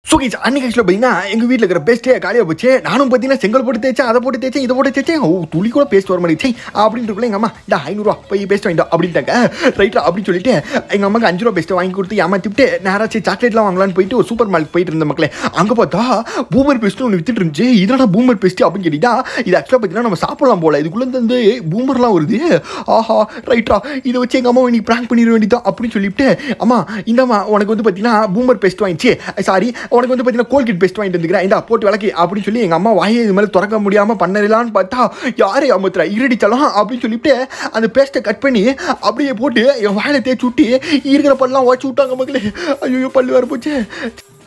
சுகேஷ் அன்னைக்கு ஆக்சுவலாக பார்த்தீங்கன்னா எங்கள் வீட்டில் இருக்கிற பேஸ்ட்டே காலியாக போச்சு நானும் பார்த்தீங்கன்னா செங்கல் போட்டு தேய்ச்சேன் அதை போட்டு தேய்ச்சேன் இதை போட்டு தேய்ச்சேன் ஓ துளி கூட பேஸ்ட் வர மாதிரி அப்படின்ட்டு எங்கள் அம்மா இந்த ஐநூறுரூவா போய் பேஸ்ட் வாங்கிட்டோம் அப்படின்ட்டாங்க ரைட்டா அப்படின்னு சொல்லிட்டு எங்கள் அம்மாக்கு அஞ்சு ரூபா பேஸ்ட்டை வாங்கி கொடுத்து ஏமாத்திட்டு நேராச்சு சாக்லேட்லாம் வாங்கலாம்னு போயிட்டு ஒரு சூப்பர் மார்க்கெட் போயிட்டு இருந்த மக்களே அங்கே பார்த்தா பூமர் பேஸ்ட்டு ஒன்று வித்துட்டு இருந்துச்சு இதனடா பூமர் பேஸ்ட் அப்படின்னு கேட்டிட்டா இது ஆக்சுவலாக பார்த்தீங்கன்னா நம்ம சாப்பிடலாம் போல இதுக்குள்ளே வந்து பூமர்லாம் வருது ஆஹா ரைட்டா இதை வச்சு எங்கள் அம்மா இன்னைக்கு ப்ராங்க் பண்ணிட வேண்டியதான் அப்படின்னு சொல்லிவிட்டு அம்மா இந்தாம்மா உனக்கு வந்து பார்த்தீங்கன்னா பூமர் பேஸ்ட் வாங்கிச்சு சாரி உனக்கு வந்து பார்த்தீங்கன்னா கோல்கேட் பேஸ்ட் வாங்கிட்டு வந்துக்கிறேன் இந்தா போட்டு விளக்கி அப்படின்னு சொல்லி எங்கள் அம்மா வாயை இது மேலே திறக்க முடியாமல் பண்ணலான்னு பார்த்தா யாரை அமுத்துறா இருடிச்சலாம் அப்படின்னு சொல்லிட்டு அந்த பேஸ்ட்டை கட் பண்ணி அப்படியே போட்டு என் வாயில தேய்ச்சி விட்டு இருக்கிற பல்லாம் உடச்சி விட்டாங்க மக்களே ஐயோ பல்லு வர போச்சு